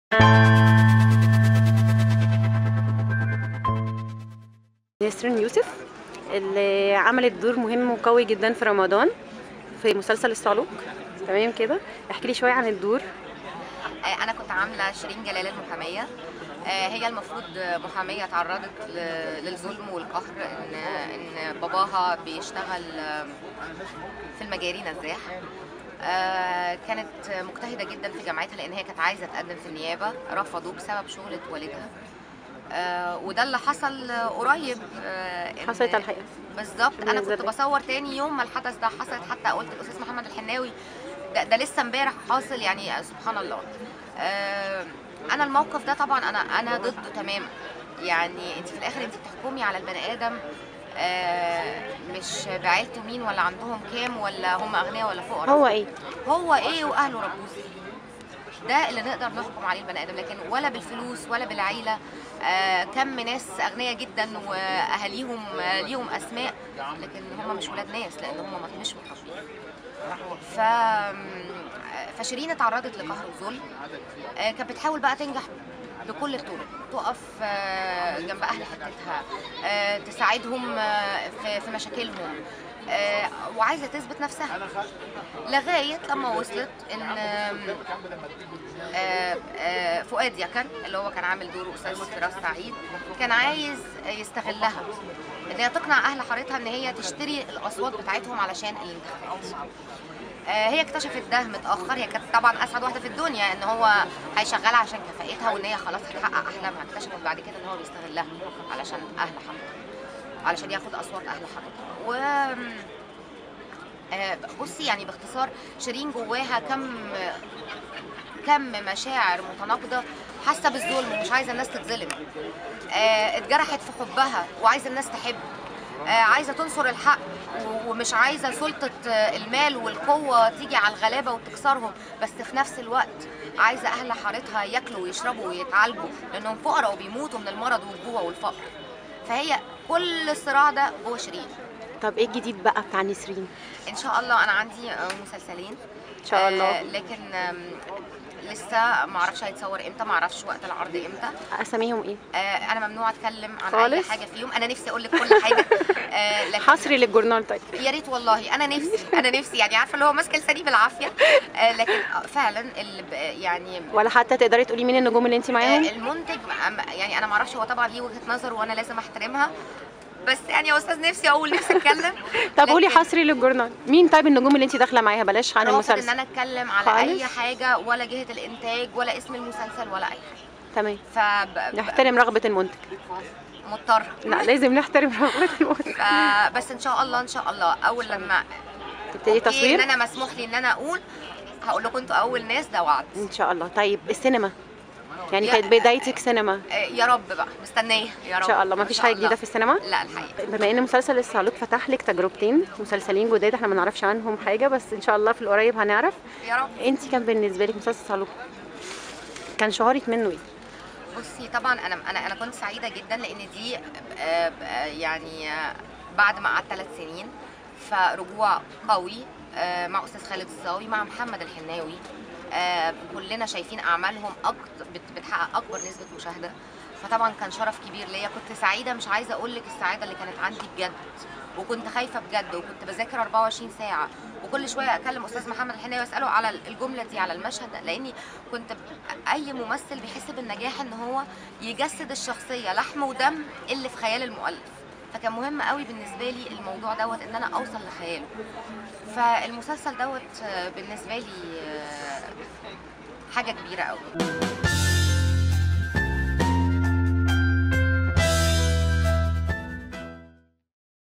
نسرين يوسف اللي عملت دور مهم وقوي جدا في رمضان في مسلسل الصعلوك تمام كده احكي لي شويه عن الدور آه، انا كنت عامله شيرين جلال المحاميه آه، هي المفروض محاميه تعرضت ل- للظلم والقهر ان ان باباها بيشتغل آه، في المجاري نزاح آه، كانت مجتهده جدا في جامعتها لان هي كانت عايزه تقدم في النيابه رفضوا بسبب شغله والدها آه، وده اللي حصل قريب آه، إن- حصلت على الحقيقه بالظبط انا كنت بالنسبة لك. بصور تاني يوم ما الحدث ده حصلت حتى قلت الاستاذ محمد الحناوي ده, ده لسه امبارح حاصل يعني سبحان الله آه انا الموقف ده طبعا انا انا ضده تماما يعني انت في الاخر انت بتحكمي على البني ادم آه مش بعيلته مين ولا عندهم كام ولا هم اغنياء ولا فقراء هو ايه هو ايه واهله ربوه ده اللي نقدر نحكم عليه البني ادم لكن ولا بالفلوس ولا بالعيله آه كم ناس اغنياء جدا واهاليهم آه، ليهم اسماء لكن هم مش ولاد ناس لان هم مش متربيين ف فشيرين اتعرضت لقهر وظلم آه، كانت بتحاول بقى تنجح بكل الطرق تقف آه، جنب اهل حتتها آه، تساعدهم آه، في في مشاكلهم آه، وعايزه تثبت نفسها لغايه لما وصلت ان آم، آه، آه، فؤاد يكن اللي هو كان عامل دور استاذ فراس سعيد كان عايز يستغلها ان هي تقنع اهل حارتها ان هي تشتري الاصوات بتاعتهم علشان الانتخابات آه، هي اكتشفت ده متاخر هي كانت طبعا اسعد واحده في الدنيا ان هو هيشغلها عشان كفاءتها وان هي خلاص هتحقق احلامها اكتشفت بعد كده ان هو بيستغلها علشان اهل حارتها علشان ياخد اصوات اهل حارتها و آه، بصي يعني باختصار شيرين جواها كم كم مشاعر متناقضه حاسه بالظلم ومش عايزه الناس تتظلم آه، اتجرحت في حبها وعايزه الناس تحب آه، عايزه تنصر الحق و- ومش عايزه سلطه آه، المال والقوه تيجي على الغلابه وتكسرهم بس في نفس الوقت عايزه اهل حارتها ياكلوا ويشربوا ويتعالجوا لانهم فقراء وبيموتوا من المرض والجوع والفقر فهي كل الصراع ده جوه شيرين طب ايه الجديد بقى بتاع نسرين ان شاء الله انا عندي آه، مسلسلين ان شاء آه، الله لكن آم، لسه ما اعرفش هيتصور امتى ما اعرفش وقت العرض امتى اساميهم ايه آه، انا ممنوع اتكلم عن اي خالص؟ حاجه فيهم انا نفسي اقول لك كل حاجه آه، لكن حصري للجورنال طيب يا ريت والله انا نفسي انا نفسي يعني عارفه اللي هو ماسكه لساني بالعافيه آه، لكن فعلا اللي ب- يعني ولا حتى تقدري تقولي مين النجوم اللي انت معاهم آه، المنتج أم- يعني انا ما اعرفش هو طبعا ليه وجهه نظر وانا لازم احترمها بس يعني يا استاذ نفسي اقول نفسي اتكلم طب قولي لكن- حصري للجورنال مين طيب النجوم اللي انت داخله معاها بلاش عن رافض ان المسلسل انا اتكلم على خالص؟ اي حاجه ولا جهه الانتاج ولا اسم المسلسل ولا اي حاجه تمام ف نحترم رغبه المنتج مضطر لا لازم نحترم رغبه المنتج ف- بس ان شاء الله ان شاء الله اول لما تبتدي أوكي، تصوير ان انا مسموح لي ان انا اقول هقول لكم انتوا اول ناس ده وعد ان شاء الله طيب السينما يعني يا- كانت بدايتك سينما آه، يا رب بقى مستنيه يا رب ان شاء الله ما إن فيش شاء حاجه الله. جديده في السينما لا الحقيقه بما ان مسلسل الصعلوك فتح لك تجربتين مسلسلين جداد احنا ما نعرفش عنهم حاجه بس ان شاء الله في القريب هنعرف يا رب انت كان بالنسبه لك مسلسل الصعلوك كان شعورك منه ايه بصي طبعا انا انا انا كنت سعيده جدا لان دي آه، آه، يعني آه، بعد ما قعدت ثلاث سنين فرجوع قوي آه، مع استاذ خالد الصاوي مع محمد الحناوي آه، كلنا شايفين اعمالهم أكتر بت- بتحقق اكبر نسبه مشاهده فطبعا كان شرف كبير ليا كنت سعيده مش عايزه اقول لك السعاده اللي كانت عندي بجد وكنت خايفه بجد وكنت بذاكر 24 ساعه وكل شويه اكلم استاذ محمد الحناوي واساله على الجمله دي على المشهد ده لاني كنت ب- اي ممثل بيحس بالنجاح ان هو يجسد الشخصيه لحم ودم اللي في خيال المؤلف فكان مهم قوي بالنسبه لي الموضوع دوت ان انا اوصل لخياله فالمسلسل دوت آه، بالنسبه لي آه، حاجه كبيره قوي